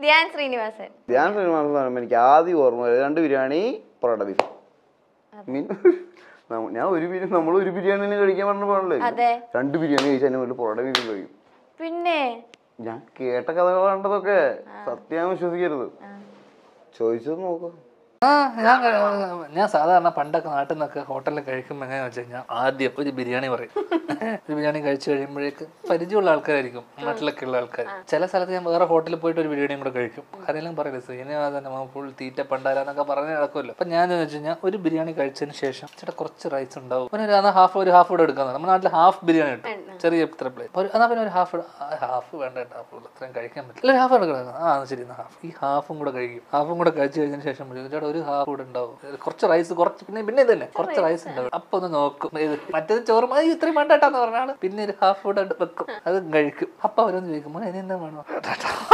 ധ്യാൻ ശ്രീനിവാസൻ ധ്യാൻ ശ്രീനിവാസൻ എന്ന് പറയുമ്പോൾ എനിക്ക് ആദ്യം ഓർമ്മ വരുന്നത് രണ്ട് ബിരിയാണി പൊറോട്ട ബീഫ് മീൻ നമ്മ- ഞാൻ ഒരു ബിരിയാണി നമ്മൾ ഒരു ബിരിയാണി തന്നെ കഴിക്കാൻ പറഞ്ഞ പാടില്ലേ അതെ രണ്ട് ബിരിയാണി കഴിച്ചാൽ അതിന് മുകളിൽ പൊറോട്ട ബീഫ് കഴിക്കും പിന്നെ ഞാൻ കേട്ട കഥകൾ കണ്ടതൊക്കെ സത്യം വിശ്വസിക്കരുത് ചോദിച്ചത് നോക്കുക ആ ഞാൻ ക- ഞാൻ സാധാരണ പണ്ടൊക്കെ നാട്ടിൽ നിന്നൊക്കെ ഹോട്ടലിൽ കഴിക്കുമ്പോൾ എങ്ങനെയാ വെച്ച് കഴിഞ്ഞാൽ ആദ്യം ഒരു ബിരിയാണി പറയും ഒരു ബിരിയാണി കഴിച്ചു കഴിയുമ്പോഴേക്ക് പരിചയമുള്ള ആൾക്കാരായിരിക്കും നാട്ടിലൊക്കെ ഉള്ള ആൾക്കാർ ചില സ്ഥലത്ത് ഞാൻ വേറെ ഹോട്ടലിൽ പോയിട്ട് ഒരു ബിരിയാണിയും കൂടെ കഴിക്കും അതെല്ലാം പറയില്ല സീന തന്നെ ഫുൾ തീറ്റ പണ്ടാരാന്നൊക്കെ പറഞ്ഞ് നടക്കുമല്ലോ അപ്പൊ ഞാൻ വെച്ച് കഴിഞ്ഞാൽ ഒരു ബിരിയാണി കഴിച്ചതിന് ശേഷം ചേട്ടാ കുറച്ച് റൈസ് ഉണ്ടാവും പിന്നെ ഒരു ഹാഫ് ഒരു ഹാഫ് കൂടെ എടുക്കാൻ നമ്മുടെ നാട്ടിൽ ഹാഫ് ബിരിയാണി കിട്ടും ചെറിയ ഇത്ര പ്ലേറ്റ് ഒരു എന്നാ പിന്നെ ഒരു ഹാഫ് ഹാഫ് വേണ്ട കേട്ടോ full അത്രയും കഴിക്കാൻ പറ്റില്ല ഒരു ഹാഫ് എടുക്കണം ആ അത് ശരി ഹാഫ് ഈ ഹാഫും കൂടെ കഴിക്കും ഹാഫും കൂടെ കഴിച്ചു കഴിഞ്ഞതിന് ശേഷം വിളിക്കും, ചേട്ടാ ഒരു ഹാഫ് കൂടെ ഉണ്ടാവും കുറച്ച് റൈസ് കുറച്ച് പിന്നെ പിന്നെ ഇത് തന്നെ കുറച്ച് റൈസ് ഉണ്ടാവും അപ്പൊ ഒന്ന് നോക്കും ഇത് മറ്റേത് ചോറ് മതി ഇത്രയും വേണ്ട കേട്ടാന്ന് പറഞ്ഞാൽ പിന്നെ ഒരു ഹാഫ് കൂടെ വെക്കും അത് കഴിക്കും അപ്പൊ അവരൊന്ന് ചോദിക്കും മോനെ ഇനി എന്താ വേണോ